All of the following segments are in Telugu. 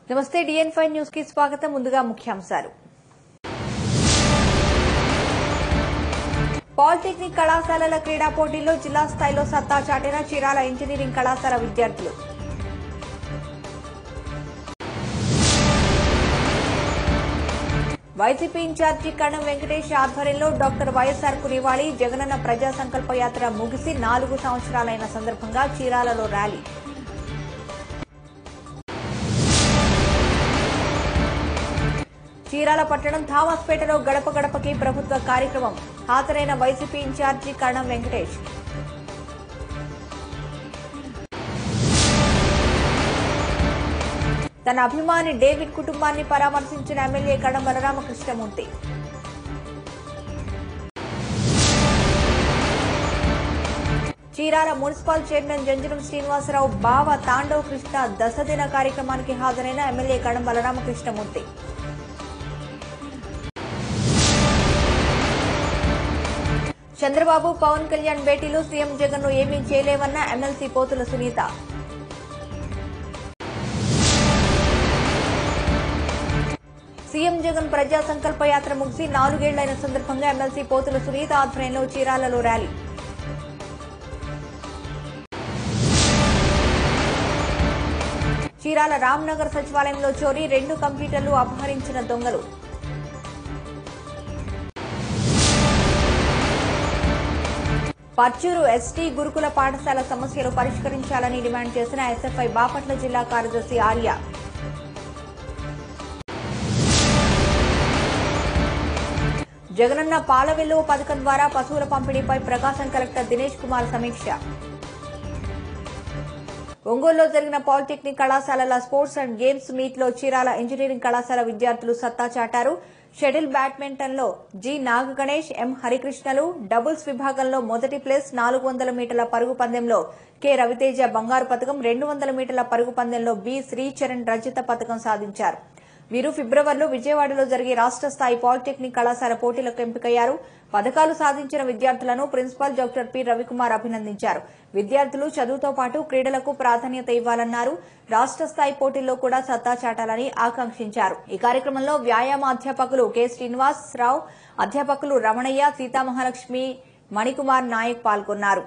నమస్తే డిఎన్ ఫైవ్ న్యూస్ కి స్వాగతం ముందుగా ముఖ్యాంశాలు పాలిటెక్నిక్ కళాశాలల క్రీడా పోటీల్లో జిల్లా స్థాయిలో సత్తా చాటిన చీరాల ఇంజనీరింగ్ కళాశాల విద్యార్థులు వైసీపీ ఇన్ఛార్జి కణం వెంకటేష్ ఆధ్వర్యంలో డాక్టర్ వైఎస్ఆర్ కు నివాళి జగనన్న ప్రజా సంకల్ప యాత్ర ముగిసి నాలుగు సంవత్సరాలైన సందర్భంగా చీరాలలో ర్యాలీ చీరాల పట్టణం థామస్పేటలో గడప గడపకి ప్రభుత్వ కార్యక్రమం హాజరైన వైసీపీ ఇన్ఛార్జి కరణం వెంకటేష్ తన అభిమాని డేవిడ్ కుటుంబాన్ని పరామర్శించిన MLA Kadam Balaramakrishnamurthy Chirala municipal chairman Janjanam Srinivasarao బావ తాండవ్ కృష్ణ దశదిన కార్యక్రమానికి హాజరైన ఎమ్మెల్యే కడం బలరామకృష్ణమూర్తి చంద్రబాబు పవన్ కళ్యాణ్ భేటీలో సీఎం జగన్ ను ఏమీ చేయలేవన్న ఎమ్మెల్సీ పోతుల సునీత సీఎం జగన్ ప్రజా సంకల్ప యాత్ర ముగిసి నాలుగేళ్లైన సందర్భంగా ఎమ్మెల్సీ పోతుల సునీత ఆధ్వర్యంలో చీరాలలో ర్యాలీ చీరాల రామ్నగర్ సచివాలయంలో చోరీ రెండు కంప్యూటర్లు అపహరించిన దొంగలు పర్చూరు ఎస్టీ గురుకుల పాఠశాల సమస్యలు పరిష్కరించాలని డిమాండ్ చేసిన ఎస్ఎఫ్ఐ బాపట్ల జిల్లా కార్యదర్శి ఆర్య జగనన్న పాల వెల్లువ పథకం ద్వారా పశువుల పంపిణీపై ప్రకాశం కలెక్టర్ దినేష్ కుమార్ సమీక్ష ఒంగోలులో జరిగిన పాలిటెక్నిక్ కళాశాలల స్పోర్ట్స్ అండ్ గేమ్స్ మీట్ లో చీరాల ఇంజనీరింగ్ కళాశాల విద్యార్థులు సత్తా చాటారు షటిల్ బ్యాడ్మింటన్ లో జి నాగ గణేష్ ఎం హరికృష్ణలు డబుల్స్ విభాగంలో మొదటి ప్లేస్ నాలుగు వందల మీటర్ల పరుగు పందెంలో కె రవితేజ బంగారు పథకం రెండు వందల మీటర్ల పరుగు పందెంలో బి శ్రీచరణ్ రజత పథకం సాధించారు వీరు ఫిబ్రవరిలో విజయవాడలో జరిగే రాష్ట స్థాయి పాలిటెక్నిక్ కళాశాల పోటీలకు ఎంపికయ్యారు పథకాలు సాధించిన విద్యార్థులను ప్రిన్సిపాల్ డాక్టర్ పి రవికుమార్ అభినందించారు విద్యార్థులు చదువుతో పాటు క్రీడలకు ప్రాధాన్యత ఇవ్వాలన్నారు రాష్ట స్థాయి పోటీల్లో కూడా సత్తా చాటాలని ఆకాంక్షించారు ఈ కార్యక్రమంలో వ్యాయామ అధ్యాపకులు కె శ్రీనివాసరావు అధ్యాపకులు రమణయ్య సీతామహాలక్ష్మి మణికుమార్ నాయక్ పాల్గొన్నారు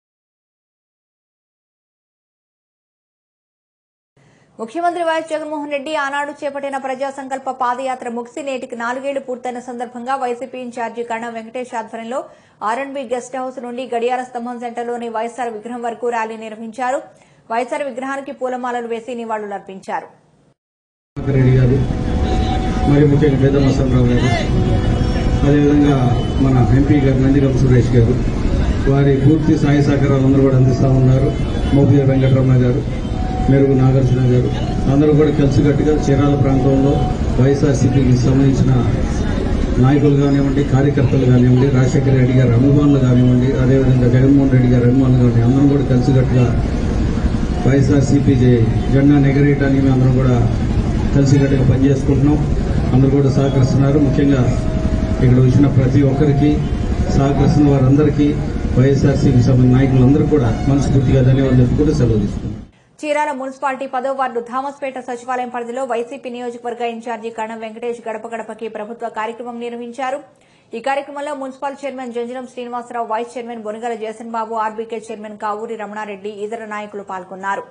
ముఖ్యమంత్రి వైఎస్ జగన్మోహన్ రెడ్డి ఆనాడు చేపట్టిన ప్రజా సంకల్ప పాదయాత్ర ముగిసి నేటికి నాలుగేళ్లు పూర్తయిన సందర్భంగా వైసీపీ ఇన్ఛార్జి కణం వెంకటేష్ ఆధ్వర్యంలో ఆర్ఎండ్బి గెస్ట్ హౌస్ నుండి గడియార స్తంభం సెంటర్లోని వైఎస్సార్ విగ్రహం వరకు ర్యాలీ నిర్వహించారు వైఎస్సార్ విగ్రహానికి పూలమాలలు వేసి నివాళులర్పించారు రెడ్డి గారు మరియు ముఖ్యంగా పెద్దమ్మ సంరావు గారు అదేవిధంగా మన ఎంపీ గారు నందిగం సురేష్ గారు వారి పూర్తి సహాయ సహకారాలు అందరూ కూడా అందిస్తూ ఉన్నారు మోపిదేవి వెంకటరమణ గారు మెరుగు నాగార్జున గారు అందరూ కూడా కలిసికట్టుగా చీరాల ప్రాంతంలో వైఎస్ఆర్సీపీకి సంబంధించిన నాయకులు కానివ్వండి కార్యకర్తలు కానివ్వండి రాజశేఖర రెడ్డి గారు అభిమానులు కానివ్వండి అదేవిధంగా జగన్మోహన్ రెడ్డి గారు అభిమానులు కానివ్వండి అందరం కూడా కలిసికట్టుగా వైఎస్ఆర్సీపీ జెండా ఎగరేయడానికి మేము అందరం కూడా కలిసికట్టుగా పనిచేసుకుంటున్నాం అందరూ కూడా సహకరిస్తున్నారు ముఖ్యంగా ఇక్కడ వచ్చిన ప్రతి ఒక్కరికి సహకరిస్తున్న వారందరికీ వైఎస్ఆర్సీపీ సంబంధించిన నాయకులందరూ కూడా మనస్ఫూర్తిగా ధన్యవాదాలు చెప్పుకుంటూ సెలవు తీసుకున్నాం చీరాల మున్సిపాలిటీ పదో వార్డు థామస్పేట సచివాలయం పరిధిలో వైసీపీ నియోజకవర్గ ఇన్ఛార్జి కణం వెంకటేష్ గడప గడపకి ప్రభుత్వ కార్యక్రమం నిర్వహించారు ఈ కార్యక్రమంలో municipal chairman Janjanam Srinivasarao vice chairman Bonagala Jayasan Babu RBK chairman Kavuri Ramanareddy ఇతర నాయకులు పాల్గొన్నారు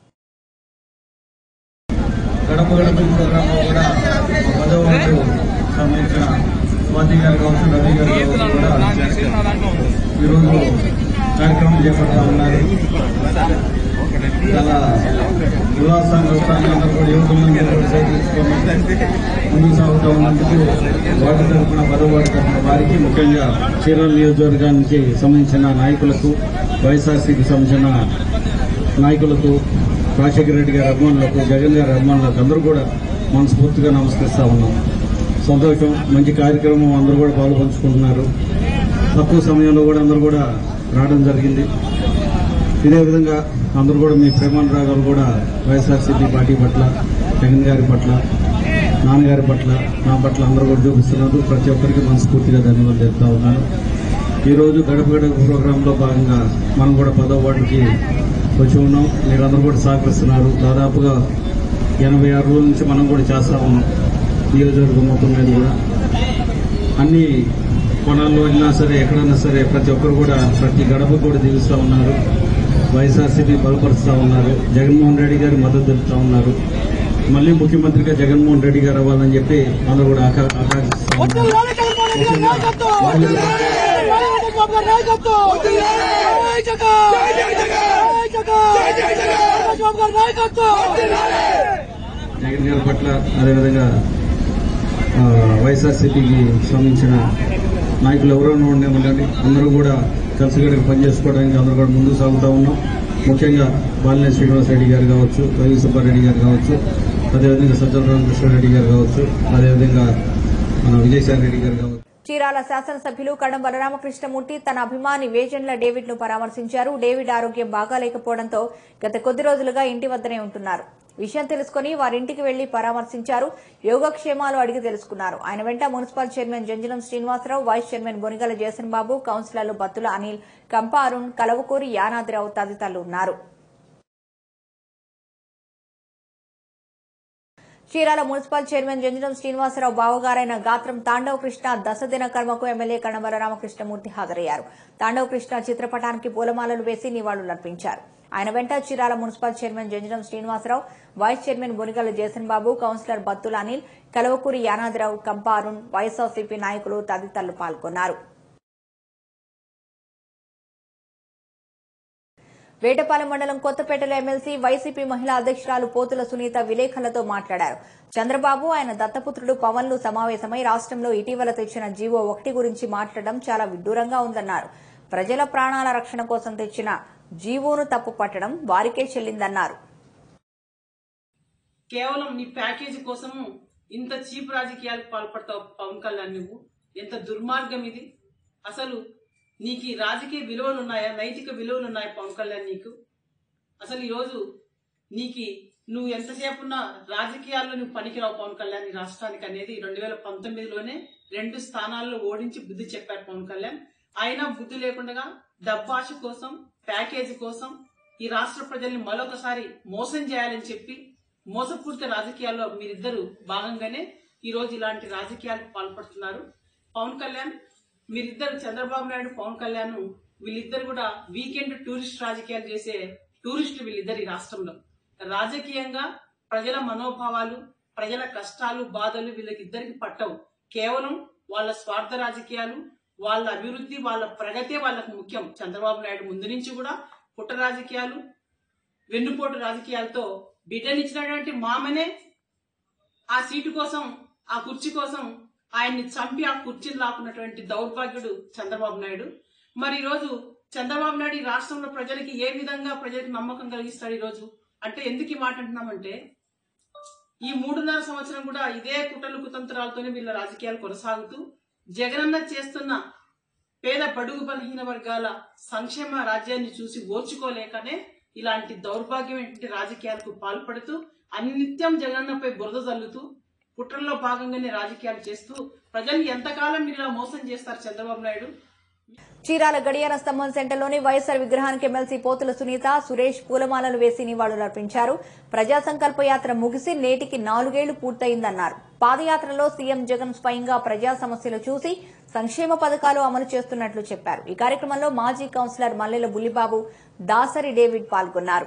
గడప గడప ప్రోగ్రాంలో కూడా పదో వార్డు సంబంధించిన స్వాతి గారు కావచ్చు రవి గారు కావచ్చు కూడా ఈరోజు కార్యక్రమం చేపడతా ఉన్నారు చాలా ఉల్లాసంగా ఉత్సాహంగా అందరూ కూడా యువకులందరూ కూడా సేకరించుకొని ముందుకు సాగుతూ ఉన్నందుకు వార్డు తరఫున పదో వార్డు తరఫున వారికి ముఖ్యంగా చీరాల నియోజకవర్గానికి సంబంధించిన నాయకులకు వైఎస్ఆర్సీకి సంబంధించిన నాయకులకు రాజశేఖర రెడ్డి గారి అభిమానులకు జగన్ గారి అభిమానులకు అందరూ కూడా మనస్ఫూర్తిగా నమస్కరిస్తా ఉన్నాం సంతోషం మంచి కార్యక్రమం అందరూ కూడా పాలు పంచుకుంటున్నారు తక్కువ సమయంలో కూడా అందరూ కూడా రావడం జరిగింది ఇదే విధంగా అందరూ కూడా మీ ప్రేమానురాగాలు కూడా వైఎస్ఆర్సీపీ పార్టీ పట్ల జగన్ గారి పట్ల నాన్నగారి పట్ల నా పట్ల అందరూ కూడా చూపిస్తున్నారు ప్రతి ఒక్కరికి మనస్ఫూర్తిగా ధన్యవాదాలు చెప్తా ఉన్నాను ఈరోజు గడప గడప ప్రోగ్రాంలో భాగంగా మనం కూడా పదో వార్డుకి వచ్చి ఉన్నాం మీరందరూ కూడా సహకరిస్తున్నారు దాదాపుగా ఎనభై ఆరు రోజుల నుంచి మనం కూడా చేస్తా ఉన్నాం నియోజకవర్గం మొత్తం మీద కూడా అన్ని కొనాల్లో వెళ్ళినా సరే ఎక్కడైనా సరే ప్రతి ఒక్కరు కూడా ప్రతి గడప కూడా దిగుస్తూ ఉన్నారు వైఎస్ఆర్సీపీ బలపరుస్తూ ఉన్నారు జగన్మోహన్ రెడ్డి గారి మద్దతు తెలుపుతా ఉన్నారు మళ్ళీ ముఖ్యమంత్రిగా జగన్మోహన్ రెడ్డి గారు అవ్వాలని చెప్పి అందరూ కూడా ఆకా- ఆకాంక్షిస్తూ ఉన్నారు జగన్ గారి పట్ల అదేవిధంగా ఆ, వైఎస్ఆర్సీపీకి సంబంధించిన నాయకులు ఎవరైనా ఉండేమండి అందరూ కూడా కలిసిగడికి పనిచేసుకోవడానికి అందరూ కూడా ముందుకు సాగుతూ ఉన్నాం ముఖ్యంగా బాలినేని శ్రీనివాస్ రెడ్డి గారు కావచ్చు రవి సుబ్బారెడ్డి గారు కావచ్చు అదేవిధంగా సజ్జల రామకృష్ణారెడ్డి గారు కావచ్చు అదేవిధంగా మన విజయసాయి రెడ్డి గారు కావచ్చు చీరాల శాసనసభ్యులు కడం బలరామకృష్ణమూర్తి తన అభిమాని వేజెండ్ల డేవిడ్ ను పరామర్శించారు డేవిడ్ ఆరోగ్యం బాగాలేకపోవడంతో గత కొద్ది రోజులుగా ఇంటి వద్దనే ఉంటున్నారు విషయం తెలుసుకుని వారింటికి వెళ్లి పరామర్శించారు యోగక్షేమాలు అడిగి తెలుసుకున్నారు ఆయన వెంట municipal chairman Janjanam Srinivasarao vice chairman Bonigala Jayasan Babu కౌన్సిలర్లు బత్తుల అనిల్ కంప అరుణ్ కలవకూరి యానాదిరావు తదితరులు ఉన్నారు చీరాల మున్సిపల్ చైర్మన్ జంజనం శ్రీనివాసరావు బావగారైన గాత్రం తాండవ కృష్ణ దశదిన కర్మకు ఎమ్మెల్యే కణమల రామకృష్ణమూర్తి హాజరయ్యారు తాండవ కృష్ణ చిత్రపటానికి పూలమాలలు వేసి నివాళులర్పించారు ఆయన వెంట Chirala municipal chairman Janjanam Srinivasarao vice chairman Bonigala Jayasan Babu councillor Battula Anil Kalavakuri Yanadirao Kampa Arun YSRCP నాయకులు తదితరులు పాల్గొన్నారు వేటపాలెం మండలం కొత్తపేటలో ఎమ్మెల్సీ వైసీపీ మహిళా అధ్యక్షురాలు పోతుల సునీత విలేకరులతో మాట్లాడారు చంద్రబాబు ఆయన దత్తపుత్రుడు పవన్లు సమావేశమై రాష్ట్రంలో ఇటీవల తెచ్చిన జీవో ఒకటి గురించి మాట్లాడడం చాలా విడ్డూరంగా ఉందన్నారు ప్రజల ప్రాణాల రక్షణ కోసం తెచ్చిన జీవోను తప్పు పట్టడం వారికే చెల్లిందన్నారు కేవలం నీ ప్యాకేజీ కోసము ఇంత చీప్ రాజకీయాలకు పాల్పడతావు పవన్ కళ్యాణ్ నువ్వు ఎంత దుర్మార్గం ఇది అసలు నీకు ఈ రాజకీయ విలువలు ఉన్నాయా నైతిక విలువలు ఉన్నాయా పవన్ కళ్యాణ్ నీకు అసలు ఈరోజు నీకు నువ్వు ఎంతసేపు ఉన్నా రాజకీయాల్లో నువ్వు పనికిరావు పవన్ కళ్యాణ్ ఈ రాష్ట్రానికి అనేది రెండు వేల పంతొమ్మిదిలోనే రెండు స్థానాల్లో ఓడించి బుద్ధి చెప్పారు పవన్ కళ్యాణ్ అయినా బుద్ధి లేకుండా డబ్బాష కోసం ప్యాకేజీ కోసం ఈ రాష్ట్ర ప్రజల్ని మరొకసారి మోసం చేయాలని చెప్పి మోసపూరిత రాజకీయాల్లో మీరిద్దరు భాగంగానే ఈ రోజు ఇలాంటి రాజకీయాలకు పాల్పడుతున్నారు పవన్ కళ్యాణ్ మీరిద్దరు చంద్రబాబు నాయుడు పవన్ కళ్యాణ్ వీళ్ళిద్దరు కూడా వీకెండ్ టూరిస్ట్ రాజకీయాలు చేసే టూరిస్ట్ వీళ్ళిద్దరు ఈ రాష్ట్రంలో రాజకీయంగా ప్రజల మనోభావాలు ప్రజల కష్టాలు బాధలు వీళ్ళకిద్దరికి పట్టవు కేవలం వాళ్ళ స్వార్థ రాజకీయాలు వాళ్ళ అభివృద్ధి వాళ్ళ ప్రగతే వాళ్ళకు ముఖ్యం చంద్రబాబు నాయుడు ముందు నుంచి కూడా పుట్ట రాజకీయాలు వెన్నుపోటు రాజకీయాలతో బిడ్డనిచ్చినటువంటి మామనే ఆ సీటు కోసం ఆ కుర్చీ కోసం ఆయన్ని చంపి ఆ కుర్చీని లాక్కున్నటువంటి దౌర్భాగ్యుడు చంద్రబాబు నాయుడు మరి ఈ రోజు చంద్రబాబు నాయుడు ఈ రాష్ట్రంలో ప్రజలకి ఏ విధంగా ప్రజలకు నమ్మకం కలిగిస్తాడు ఈ రోజు అంటే ఎందుకు ఈ మాట అంటున్నామంటే ఈ మూడున్నర సంవత్సరం కూడా ఇదే కుట్రలు కుతంత్రాలతోనే వీళ్ళ రాజకీయాలు కొనసాగుతూ జగనన్న చేస్తున్న పేద బడుగు బలహీన వర్గాల సంక్షేమ రాజ్యాన్ని చూసి ఓర్చుకోలేకనే ఇలాంటి దౌర్భాగ్యమైనటువంటి రాజకీయాలకు పాల్పడుతూ అనిత్యం జగనన్నపై బురద జల్లుతూ కుట్రల్లో భాగంగానే రాజకీయాలు చేస్తూ ప్రజల్ని ఎంతకాలం మీరు ఇలా మోసం చేస్తారు చంద్రబాబు నాయుడు చీరాల గడియార స్తంభం సెంటర్లోని వైఎస్సార్ విగ్రహానికి ఎమ్మెల్సీ పోతుల సునీత సురేష్ పూలమాలలు వేసి నివాళులర్పించారు ప్రజా సంకల్ప యాత్ర ముగిసి నేటికి నాలుగేళ్లు పూర్తయిందన్నారు పాదయాత్రలో సీఎం జగన్ స్వయంగా ప్రజా సమస్యలు చూసి సంక్షేమ పథకాలు అమలు చేస్తున్నట్లు చెప్పారు ఈ కార్యక్రమంలో మాజీ కౌన్సిలర్ మల్లెల బుల్లిబాబు దాసరి డేవిడ్ పాల్గొన్నారు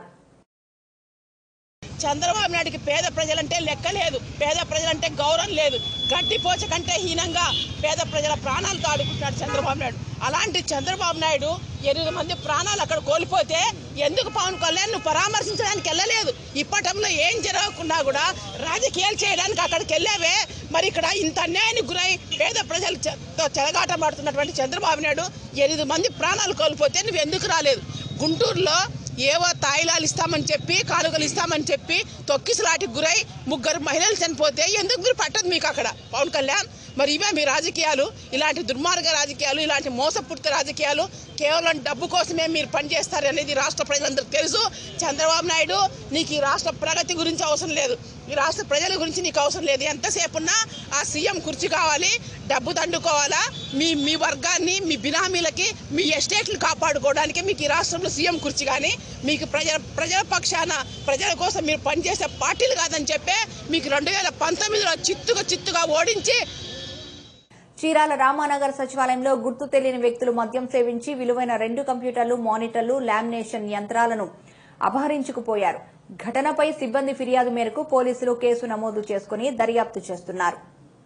చంద్రబాబు నాయుడికి పేద ప్రజలంటే లెక్క లేదు పేద ప్రజలంటే గౌరవం లేదు గడ్డిపోచ కంటే హీనంగా పేద ప్రజల ప్రాణాలతో ఆడుకుంటున్నాడు చంద్రబాబు నాయుడు అలాంటి చంద్రబాబు నాయుడు ఎనిమిది మంది ప్రాణాలు అక్కడ కోల్పోతే ఎందుకు పవన్ కళ్యాణ్ నువ్వు పరామర్శించడానికి వెళ్ళలేదు ఇప్పటంలో ఏం జరగకుండా కూడా రాజకీయాలు చేయడానికి అక్కడికి వెళ్ళావే మరి ఇక్కడ ఇంత అన్యాయానికి గురై పేద ప్రజలతో చెలగాటమాడుతున్నటువంటి చంద్రబాబు నాయుడు ఎనిమిది మంది ప్రాణాలు కోల్పోతే నువ్వు ఎందుకు రాలేదు గుంటూరులో ఏవో తాయిలాలు ఇస్తామని చెప్పి కానుకలు ఇస్తామని చెప్పి తొక్కిసలాటికి గురై ముగ్గురు మహిళలు చనిపోతే ఎందుకు మీరు పట్టదు మీకు అక్కడ పవన్ కళ్యాణ్ మరి ఇవే మీ రాజకీయాలు ఇలాంటి దుర్మార్గ రాజకీయాలు ఇలాంటి మోసపూరిత రాజకీయాలు కేవలం డబ్బు కోసమే మీరు పనిచేస్తారు అనేది రాష్ట్ర ప్రజలందరికీ తెలుసు చంద్రబాబు నాయుడు నీకు ఈ రాష్ట్ర ప్రగతి గురించి అవసరం లేదు ఈ రాష్ట్ర ప్రజల గురించి నీకు అవసరం లేదు ఎంతసేపు ఉన్నా ఆ సీఎం కుర్చీ కావాలి డబ్బు దండుకోవాలా మీ మీ వర్గాన్ని మీ బినామీలకి మీ ఎస్టేట్లు కాపాడుకోవడానికి మీకు ఈ రాష్ట్రంలో సీఎం కుర్చీ కానీ మీకు ప్రజల ప్రజల పక్షాన ప్రజల కోసం మీరు పనిచేసే పార్టీలు కాదని చెప్పే మీకు రెండు వేల పంతొమ్మిదిలో చిత్తుగా చిత్తుగా ఓడించి చీరాల రామానగర్ సచివాలయంలో గుర్తు తెలియని వ్యక్తులు మద్యం సేవించి విలువైన రెండు కంప్యూటర్లు మానిటర్లు లామినేషన్ యంత్రాలను అపహరించుకుపోయారు ఘటనపై సిబ్బంది ఫిర్యాదు మేరకు పోలీసులు కేసు నమోదు చేసుకుని దర్యాప్తు చేస్తున్నారు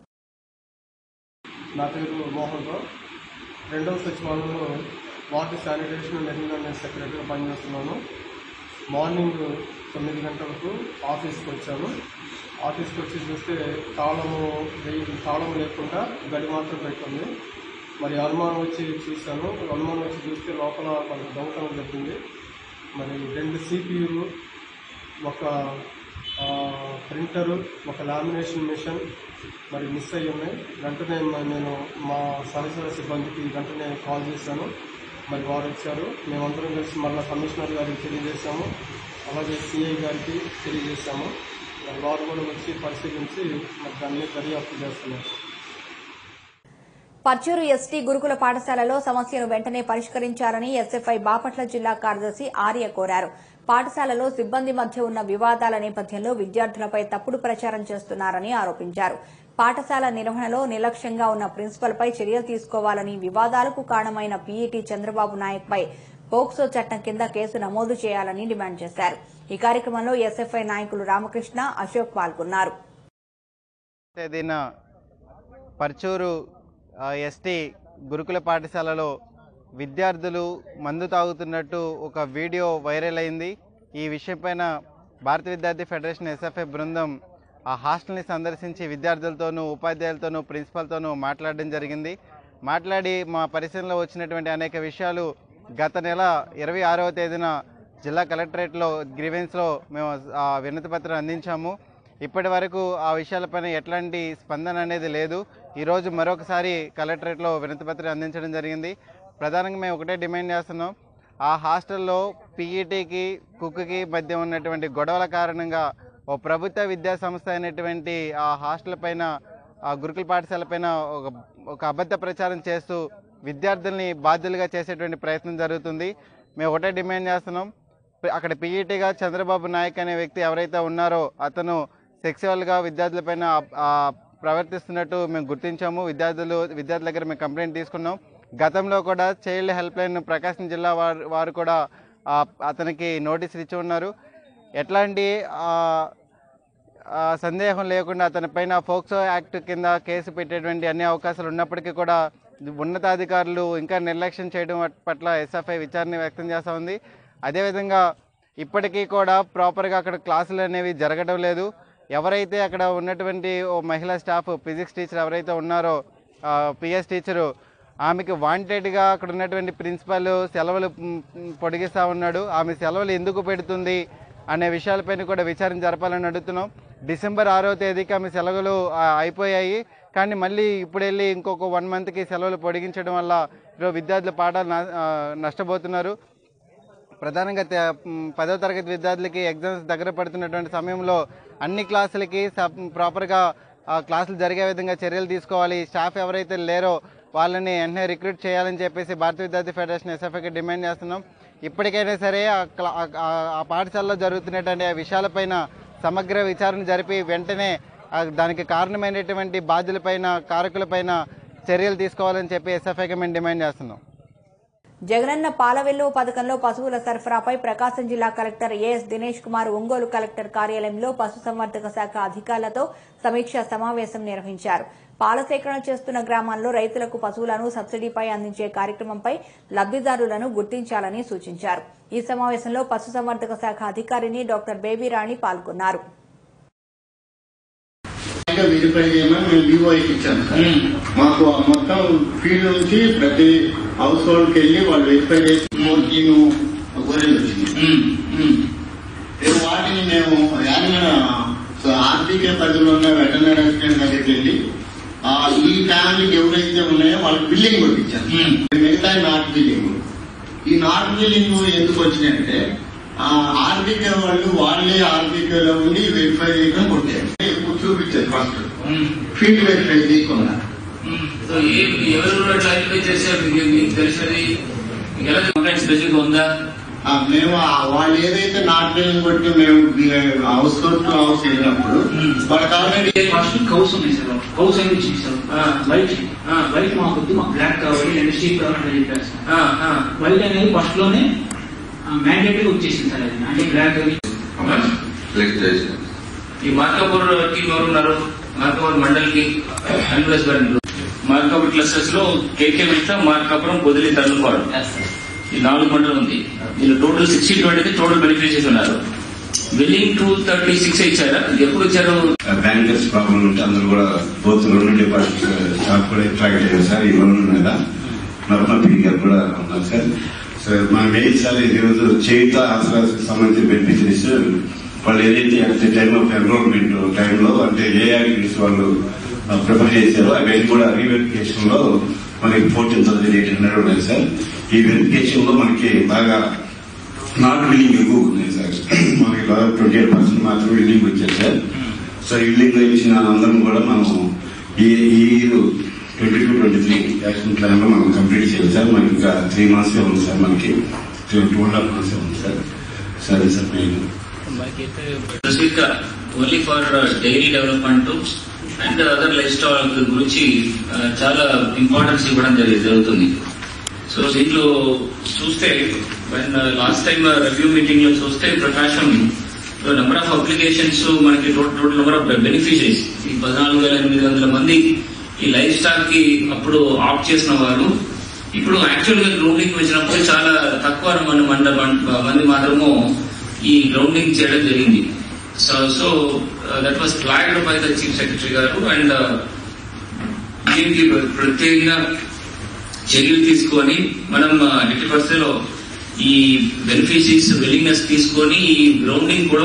నా పేరు మోహన్ రావు రెండవ సచివాలయంలో వాటర్ శానిటేషన్ అండ్ ఎన్విరాన్మెంట్ సెక్రటరీగా పనిచేస్తున్నాను మార్నింగ్ తొమ్మిది గంటలకు ఆఫీస్కి వచ్చాను ఆఫీస్కి వచ్చి చూస్తే తాళము వేయి తాళం లేకుండా గడి మాత్రం పెట్టింది మరి అనుమానం వచ్చి చూశాను అనుమానం వచ్చి చూస్తే లోపల కొంత దొంగతనం జరిగింది మరి రెండు సిపియులు ఒక ఆ, ప్రింటరు ఒక లామినేషన్ మిషన్ మరి మిస్ అయ్యి ఉన్నాయి వెంటనే మ- నేను మా సరసర సిబ్బందికి వెంటనే కాల్ చేశాను మరి వారు వచ్చారు మేమందరం కలిసి మళ్ళీ కమిషనర్ గారికి తెలియజేశాము అలాగే సిఐ గారికి తెలియజేశాము మరి వారు కూడా వచ్చి పరిశీలించి మరి దాన్ని దర్యాప్తు చేస్తున్నారు పర్చూరు ఎస్టీ గురుకుల పాఠశాలలో సమస్యను వెంటనే పరిష్కరించాలని ఎస్ఎఫ్ఐ బాపట్ల జిల్లా కార్యదర్శి ఆర్య కోరారు పాఠశాలలో సిబ్బంది మధ్య ఉన్న వివాదాల నేపథ్యంలో విద్యార్థులపై తప్పుడు ప్రచారం చేస్తున్నారని ఆరోపించారు పాఠశాల నిర్వహణలో నిర్లక్ష్యంగా ఉన్న ప్రిన్సిపల్పై చర్యలు తీసుకోవాలని వివాదాలకు కారణమైన పీఈటీ చంద్రబాబు నాయక్పై పోక్సో చట్టం కింద కేసు నమోదు చేయాలని డిమాండ్ చేశారు ఈ కార్యక్రమంలో ఎస్ఎఫ్ఐ నాయకులు రామకృష్ణ అశోక్ పాల్గొన్నారు తేదీన పర్చూరు ఆ, ఎస్టీ గురుకుల పాఠశాలలో విద్యార్థులు మందు తాగుతున్నట్టు ఒక వీడియో వైరల్ అయింది ఈ విషయంపైన భారత విద్యార్థి ఫెడరేషన్ ఎస్ఎఫ్ఐ బృందం ఆ హాస్టల్ని సందర్శించి విద్యార్థులతోనూ ఉపాధ్యాయులతోనూ ప్రిన్సిపల్తోనూ మాట్లాడడం జరిగింది మాట్లాడి మా పరిశీలనలో వచ్చినటువంటి అనేక విషయాలు గత నెల ఇరవై ఆరవ తేదీన జిల్లా కలెక్టరేట్లో గ్రీవెన్స్లో మేము ఆ వినతి పత్రం అందించాము ఇప్పటి వరకు ఆ విషయాలపైన ఎట్లాంటి స్పందన అనేది లేదు ఈరోజు మరొకసారి కలెక్టరేట్లో వినతిపత్రం అందించడం జరిగింది ప్రధానంగా మేము ఒకటే డిమాండ్ చేస్తున్నాం ఆ హాస్టల్లో పీఈటీకి కుక్కి మధ్య ఉన్నటువంటి గొడవల కారణంగా ఓ ప్రభుత్వ విద్యా సంస్థ అయినటువంటి ఆ హాస్టల్ పైన ఆ గురుకుల పాఠశాల పైన ఒక ఒక అబద్ధ ప్రచారం చేస్తూ విద్యార్థుల్ని బాధ్యులుగా చేసేటువంటి ప్రయత్నం జరుగుతుంది మేము ఒకటే డిమాండ్ చేస్తున్నాం అక్కడ పీఈటీగా చంద్రబాబు నాయక్ అనే వ్యక్తి ఎవరైతే ఉన్నారో అతను సెక్సువల్గా విద్యార్థులపైన ఆ- ఆ ప్రవర్తిస్తున్నట్టు మేము గుర్తించాము విద్యార్థులు విద్యార్థుల దగ్గర మేము కంప్లైంట్ తీసుకున్నాం గతంలో కూడా చైల్డ్ హెల్ప్ లైన్ ప్రకాశం జిల్లా వారు వారు కూడా ఆ, అతనికి నోటీసులు ఇచ్చి ఉన్నారు ఎట్లాంటి ఆ, ఆ, సందేహం లేకుండా అతని పైన ఫోక్సో యాక్ట్ కింద కేసు పెట్టేటువంటి అన్ని అవకాశాలు ఉన్నప్పటికీ కూడా ఉన్నతాధికారులు ఇంకా నిర్లక్ష్యం చేయడం పట్ల ఎస్ఎఫ్ఐ విచారణ వ్యక్తం చేస్తూ ఉంది అదేవిధంగా ఇప్పటికీ కూడా ప్రాపర్గా అక్కడ క్లాసులు అనేవి జరగడం లేదు ఎవరైతే అక్కడ ఉన్నటువంటి ఓ మహిళా స్టాఫ్ ఫిజిక్స్ టీచర్ ఎవరైతే ఉన్నారో పిఎస్ టీచరు ఆమెకి వాంటెడ్గా అక్కడ ఉన్నటువంటి ప్రిన్సిపల్ సెలవులు మ్, మ్, పొడిగిస్తూ ఉన్నాడు ఆమె సెలవులు ఎందుకు పెడుతుంది అనే విషయాలపైన కూడా విచారణ జరపాలని అడుగుతున్నాం డిసెంబర్ ఆరో తేదీకి ఆమె సెలవులు ఆ, అయిపోయాయి కానీ మళ్ళీ ఇప్పుడు వెళ్ళి ఇంకొక వన్ మంత్కి సెలవులు పొడిగించడం వల్ల ఈరోజు విద్యార్థులు పాఠాలు నా- ఆ, నష్టపోతున్నారు ప్రధానంగా తె- మ్, పదవ తరగతి విద్యార్థులకి ఎగ్జామ్స్ దగ్గర పడుతున్నటువంటి సమయంలో అన్ని క్లాసులకి సబ్ ప్రాపర్గా ఆ, క్లాసులు జరిగే విధంగా చర్యలు తీసుకోవాలి స్టాఫ్ ఎవరైతే లేరో వాళ్ళని వెంటనే రిక్రూట్ చేయాలని చెప్పేసి భారతీయ విద్యార్థి ఫెడరేషన్ ఎస్ఎఫ్ఐకి డిమాండ్ చేస్తున్నాం ఇప్పటికైనా సరే ఆ క్లా- ఆ- ఆ- ఆ పాఠశాలలో జరుగుతున్నటువంటి ఆ విషయాలపైన సమగ్ర విచారణ జరిపి వెంటనే ఆ దానికి కారణమైనటువంటి బాధ్యులపైన కారకులపైన చర్యలు తీసుకోవాలని చెప్పి ఎస్ఎఫ్ఐకి మేము డిమాండ్ చేస్తున్నాం జగనన్న పాలవెల్లు పథకంలో పశువుల సరఫరాపై ప్రకాశం జిల్లా collector A S Dinesh Kumar Ongole collector కార్యాలయంలో పశుసంవర్ధక శాఖ అధికారులతో సమీక్షా సమావేశం నిర్వహించారు పాల సేకరణ చేస్తున్న గ్రామాల్లో రైతులకు పశువులను సబ్సిడీపై అందించే కార్యక్రమంపై లబ్దిదారులను గుర్తించాలని సూచించారు ఈ సమావేశంలో పశుసంవర్ధక శాఖ అధికారిని డాక్టర్ బేబీరాణి పాల్గొన్నారు ఇంకా వెరిఫై చేయమని మేము వివోకి ఇచ్చాను సార్. మాకు ఆ మొత్తం ఫీల్డ్ నుంచి ప్రతి హౌస్ హోల్డ్కి వెళ్ళి వాళ్ళు వెరిఫై చేసి మూర్తిను గొర్రెలు వచ్చింది రేపు వాటిని మేము యానిమల్ ఆర్టీకే పరిధిలో ఉన్న వెటనరీ అసిస్టెంట్ దగ్గరికి వెళ్ళి ఆ, ఈ ఫ్యామిలీకి ఎవరైతే ఉన్నాయో వాళ్ళకి బిల్లింగ్ కొట్టించాను మిగతా నాట్ బిల్లింగ్ ఈ నాట్ బిల్లింగ్ ఎందుకు వచ్చినాయంటే ఆర్బీకే వాళ్ళు వాళ్ళే ఆర్బీకేలో ఉండి వెరిఫై చేయడం కొట్టారు ఇప్పుడు చూపించారు ఫస్ట్ ఫీల్డ్ వెరిఫై చేయకుండా సో ఏ ఎవరు అట్లా ఐడెంటిఫై చేశారు మీకు మీకు తెలిసినది మీకు ఎలా కంప్లైంట్ స్పెసిఫిక్ ఉందా ఆ, మేము ఆ వాళ్ళు ఏదైతే నాట్యం కొట్టి మేము హౌస్ కోర్టు హౌస్ వెళ్ళినప్పుడు వాళ్ళకి ఆల్రెడీ ఫస్ట్ కౌస్ ఉన్నాయి సార్ కౌస్ ఏమి ఇచ్చింది సార్ ఆ. వైట్ ఆ. వైట్ మాకు వద్దు మాకు బ్లాక్ కావాలి లేదా స్టీప్ కావాలని చెప్పారు సార్ ఆ, ఆ. వైట్ అనేది ఫస్ట్ లోనే మ్యాండేటరీ వచ్చేసింది సార్ అది అంటే బ్లాక్ అని ఈ మార్కాపూర్ టీం ఎవరు ఉన్నారు మార్కాపూర్ మండల్ కి అన్వెస్ మార్కాపూర్ క్లస్టర్స్ లో కేకే మిట్ల మార్కాపురం పొదిలి తల్లుపాడు ఈ నాలుగు మండలం ఉంది దీనిలో total sixty twenty total beneficiaries ఉన్నారు బిల్లింగ్ టూ థర్టీ సిక్స్ ఇచ్చారా ఎప్పుడు ఇచ్చారు బ్యాంకర్స్ ప్రాబ్లం ఉంటే అందరూ కూడా బోత్ రెండు డిపార్ట్మెంట్ స్టాఫ్ కూడా అట్రాక్ట్ అయ్యారు సార్ ఈ లోన్ మీద నర్మ పీ గారు కూడా ఉన్నారు సార్ సార్ మనం ఏం సార్ ఈరోజు చేయుత ఆశ్రాలకు సంబంధించిన బెనిఫిషరీస్ వాళ్ళు ఏదైతే at the time of enrolment టైంలో అంటే ఏ యాక్టివిటీస్ వాళ్ళు ప్రిపేర్ చేశారో అవన్నీ కూడా రీవెరిఫికేషన్ లో మనకి ఫోర్టీన్ థౌసండ్ ఎయిట్ హండ్రెడ్ ఉన్నాయి సార్ ఈ వెరిఫికేషన్ లో మనకి బాగా నాట్ బిల్లింగ్ ఎక్కువ ఉన్నాయి సార్ మనకి ట్వంటీ ఎయిట్ పర్సెంట్ మాత్రం బిల్లింగ్ వచ్చాయి సార్ సో ఈ బిల్లింగ్ ఇచ్చిన అందరం కూడా మనం ఈ ఈ twenty two twenty three action plan లో మనం కంప్లీట్ చేయాలి సార్ మనకి ఇంకా త్రీ మంత్స్ ఉంది సార్ మనకి టూ అండ్ హాఫ్ మంత్స్ ఉంది సార్ సరే సార్ నేను స్పెసిఫిక్ గా only for dairy development and other lifestyle గురించి ఆ, చాలా ఇంపార్టెన్స్ ఇవ్వడం జరిగి- జరుగుతుంది సో దీంట్లో చూస్తే లాస్ట్ టైం రివ్యూ మీటింగ్ లో చూస్తే ప్రకాశం నెంబర్ ఆఫ్ అప్లికేషన్స్ మనకి టోటల్ నెంబర్ ఆఫ్ బెనిఫిషరీస్ ఈ పద్నాలుగు వేల ఎనిమిది వందల మంది ఈ లైఫ్ స్టాక్ కి అప్పుడు ఆప్ట్ చేసిన వారు ఇప్పుడు యాక్చువల్ గా గ్రౌండింగ్ వచ్చినప్పుడు చాలా తక్కువ మంది మండ మంది మాత్రము ఈ గ్రౌండింగ్ చేయడం జరిగింది so so that was flagged by the chief secretary గారు అండ్ దీనికి ప్రత్యేకంగా చర్యలు తీసుకొని మనం ఎట్టి పరిస్థితిలో ఈ బెనిఫిషరీస్ విల్లింగ్నెస్ తీసుకొని ఈ గ్రౌండింగ్ కూడా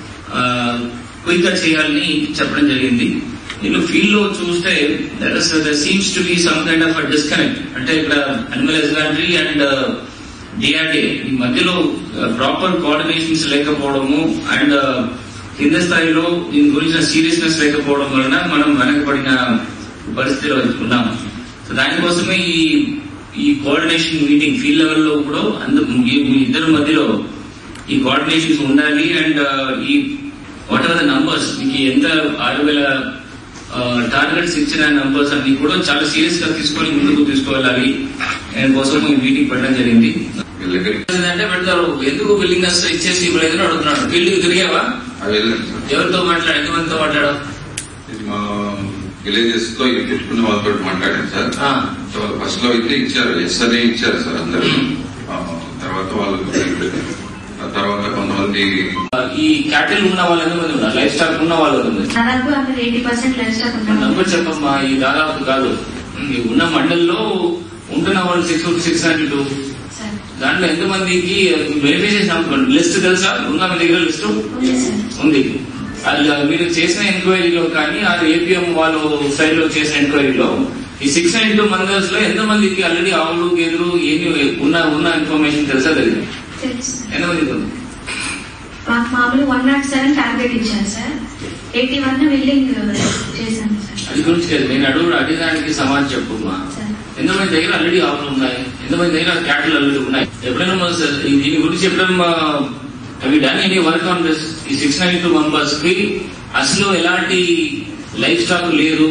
క్విక్ గా చేయాలని చెప్పడం జరిగింది నేను ఫీల్డ్ లో చూస్తే that seems to be some kind of disconnect అంటే ఇక్కడ అనిమల్ హస్బెండరీ అండ్ డిఆర్డే ఈ మధ్యలో ప్రాపర్ కోఆర్డినేషన్స్ లేకపోవడము అండ్ కింద స్థాయిలో దీని గురించిన సీరియస్నెస్ లేకపోవడం వలన మనం వెనకబడిన పరిస్థితిలో ఉన్నాము సో దానికోసమే ఈ ఈ కోఆర్డినేషన్ మీటింగ్ ఫీల్డ్ లెవెల్లో కూడా అందు ఈ మీ ఇద్దరి మధ్యలో ఈ కోఆర్డినేషన్స్ ఉండాలి అండ్ ఈ వాట్ ఆర్ ద నంబర్స్ మీకు ఎంత ఆరు వేల టార్గెట్స్ ఇచ్చిన నంబర్స్ అన్ని కూడా చాలా సీరియస్ గా తీసుకొని ముందుకు తీసుకువెళ్ళాలి దానికోసం ఈ మీటింగ్ పెట్టడం జరిగింది అంటే పెడతారు ఎందుకు విల్లింగ్నెస్ ఇచ్చేసి ఇవ్వలేదని అడుగుతున్నాడు ఫీల్డ్ తిరిగావా ఎవరితో మాట్లాడు ఎంతమందితో మాట్లాడావు మా విలేజెస్ లో ఇది పెట్టుకున్న వాళ్ళతో మాట్లాడాను సార్ ఆ. సో ఫస్ట్ లో అయితే ఇచ్చారు ఎస్ అనే ఇచ్చారు సార్ అందరు తర్వాత వాళ్ళు ఆ తర్వాత కొంతమంది ఈ క్యాటిల్ ఉన్న వాళ్ళు ఎంతమంది ఉన్నారు లైఫ్ స్టాక్ ఉన్న వాళ్ళు ఎంతమంది దాదాపు అక్కడ ఎయిటీ పర్సెంట్ లైఫ్ స్టాక్ ఉన్నాం నంబర్ చెప్పమ్మా ఈ దాదాపు కాదు ఈ ఉన్న మండల్లో ఉంటున్న వాళ్ళు six fifty six hundred sir దాంట్లో ఎంతమందికి బెనిఫిషియర్స్ లిస్ట్ తెలుసా ఉందా మీ దగ్గర లిస్ట్ ఉంది సార్ ఉంది అది మీరు చేసిన ఎంక్వైరీలో కానీ అది ఏపీఎం వాళ్ళు సైడ్ లో చేసిన ఎంక్వైరీలో ఈ సిక్స్ నైన్ టూ మందర్స్ లో ఎంతమందికి ఆల్రెడీ ఆవులు గేదెలు ఏమి ఉన్న ఉన్న ఇన్ఫర్మేషన్ తెలుసా తెలియదు తెలుసు సార్ ఎంతమందికి ఉంది మాకు మామూలు వన్ నాట్ సెవెన్ టార్గెట్ ఇచ్చారు సార్ ఎయిటీ వన్ బిల్డింగ్ చేశాను సార్ అది గురించి లేదు నేను అడుగు అడిగడానికి సమాధానం చెప్పమ్మా సార్ ఎంతమంది దగ్గర ఆల్రెడీ ఆవులు ఉన్నాయి ఎంతమంది దగ్గర క్యాటిల్ ఆల్రెడీ ఉన్నాయి ఎప్పుడైనా మా స- ఈ- దీని గురించి ఎప్పుడైనా అవి done any work on this ఈ సిక్స్ నైన్ టూ మెంబర్స్ కి అసలు ఎలాంటి లైఫ్ స్టాక్ లేదు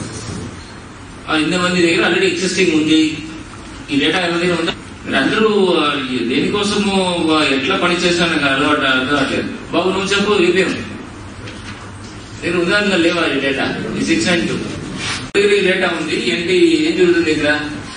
ఆ, ఇంతమంది దగ్గర ఆల్రెడీ ఎగ్జిస్టింగ్ ఉంది ఈ డేటా ఎవరి దగ్గర ఉందా మీరు అందరూ ఆ, ఈ దేనికోసము ఆ, ఎట్లా పని చేస్తాను నాకు అలవాటు అర్థం కావట్లేదు బాబు నువ్వు చెప్పు ఏపీఎం నేను ఉదాహరణ లేవా ఈ డేటా ఈ సిక్స్ నైన్ టూ దగ్గర ఈ డేటా ఉంది ఏంటి ఏం జరుగుతుంది ఇక్కడ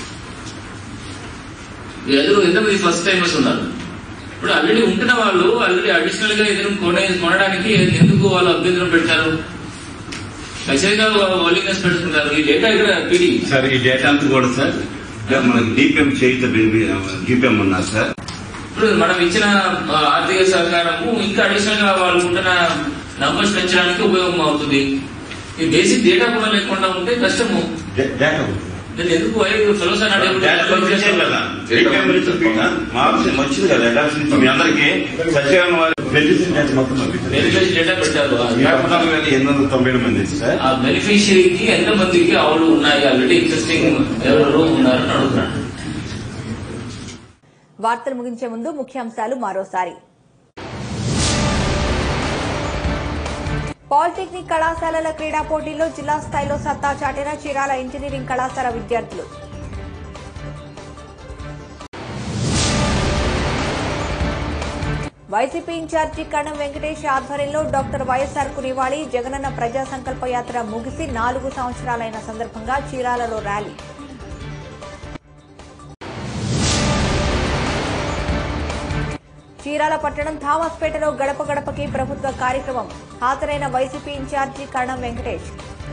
ఎదురు ఎంతమంది ఫస్ట్ టైమర్స్ ఉన్నారు ఇప్పుడు ఆల్రెడీ ఉంటున్న వాళ్ళు ఆల్రెడీ అడిషనల్ గా ఎదురు కొనే కొనడానికి ఎందుకు వాళ్ళు అభ్యంతరం పెడతారు ఖచ్చితంగా వాలింగ్నెస్ పెట్టుకుంటారు ఈ డేటా ఇక్కడ పీడి సార్ ఈ డేటా అంతా కూడా సార్ మనకి డిపిఎం చేయిత డిపిఎం ఉన్నారు సార్ ఇప్పుడు మనం ఇచ్చిన ఆ, ఆర్థిక సహకారము ఇంకా అడిషనల్ గా వాళ్ళు ఉంటున్న నంబర్స్ పెంచడానికి ఉపయోగం అవుతుంది ఈ బేసిక్ డేటా కూడా లేకుండా ఉంటే కష్టము డే- డేటా నేను ఎందుకు వై ఫెలోస్ అన్నాడు దాని పంపించారు కదా ఎయిట్ మెంబర్స్ పైన మా ఆఫీస్ వచ్చింది కదా హెడ్ ఆఫీస్ నుంచి మీ అందరికి సచివాలయం వారి బెనిఫిషియరీ మొత్తం పంపించారు బెనిఫిషియరీ డేటా పెట్టారు యాభై నాలుగు వేల ఎనిమిది వందల తొంభై ఏడు మంది సార్ ఆ బెనిఫిషియరీకి ఎంత మందికి ఆవులు ఉన్నాయి ఆల్రెడీ ఎగ్జిస్టింగ్ ఎవరు ఉన్నారని అడుగుతున్నాడు వార్తలు ముగించే ముందు ముఖ్యాంశాలు మరోసారి పాలిటెక్నిక్ కళాశాలల క్రీడా పోటీల్లో జిల్లా స్థాయిలో సత్తా చాటిన చీరాల ఇంజనీరింగ్ కళాశాల విద్యార్థులు వైసీపీ ఇన్ఛార్జి కణం వెంకటేష్ ఆధ్వర్యంలో డాక్టర్ వైఎస్ఆర్ కు నివాళి జగనన్న ప్రజా సంకల్ప యాత్ర ముగిసి నాలుగు సంవత్సరాలైన సందర్భంగా చీరాలలో ర్యాలీ చీరాల పట్టణం థామస్పేటలో గడప గడపకి ప్రభుత్వ కార్యక్రమం హాజరైన వైసీపీ ఇన్ఛార్జి కరణం వెంకటేష్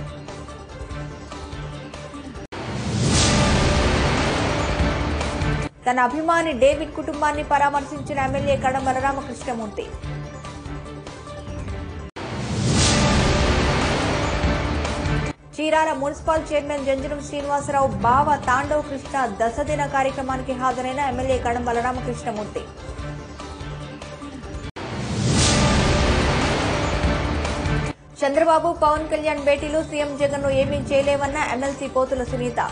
తన అభిమాని డేవిడ్ కుటుంబాన్ని పరామర్శించిన MLA Kadam Balaramakrishnamurthy Chirala municipal chairman Janjanam Srinivasarao బావ తాండవ్ కృష్ణ దశదిన కార్యక్రమానికి హాజరైన ఎమ్మెల్యే కడం బలరామకృష్ణమూర్తి చంద్రబాబు పవన్ కళ్యాణ్ భేటీలో సీఎం జగన్ ను ఏమీ చేయలేవన్న ఎమ్మెల్సీ పోతుల సునీత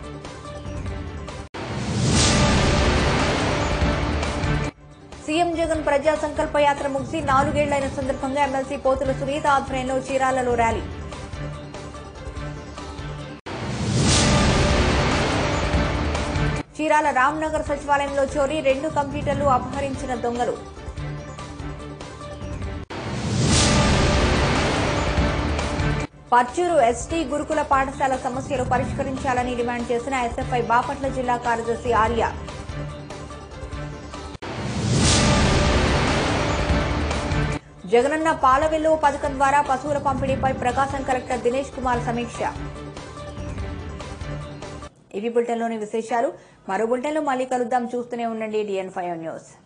సీఎం జగన్ ప్రజా సంకల్ప యాత్ర ముగిసి నాలుగేళ్లైన సందర్భంగా ఎమ్మెల్సీ పోతుల సునీత ఆధ్వర్యంలో చీరాలలో ర్యాలీ చీరాల రామ్నగర్ సచివాలయంలో చోరీ రెండు కంప్యూటర్లు అపహరించిన దొంగలు పర్చూరు ఎస్టీ గురుకుల పాఠశాల సమస్యలు పరిష్కరించాలని డిమాండ్ చేసిన ఎస్ఎఫ్ఐ బాపట్ల జిల్లా కార్యదర్శి ఆర్య జగనన్న పాల వెల్లువ పథకం ద్వారా పశువుల పంపిణీపై ప్రకాశం కలెక్టర్ దినేష్ కుమార్ సమీక్ష ఇవి బులెటిన్లోని విశేషాలు మరో బులెటిన్లో మళ్ళీ కలుద్దాం చూస్తూనే ఉండండి డిఎన్ ఫైవ్ న్యూస్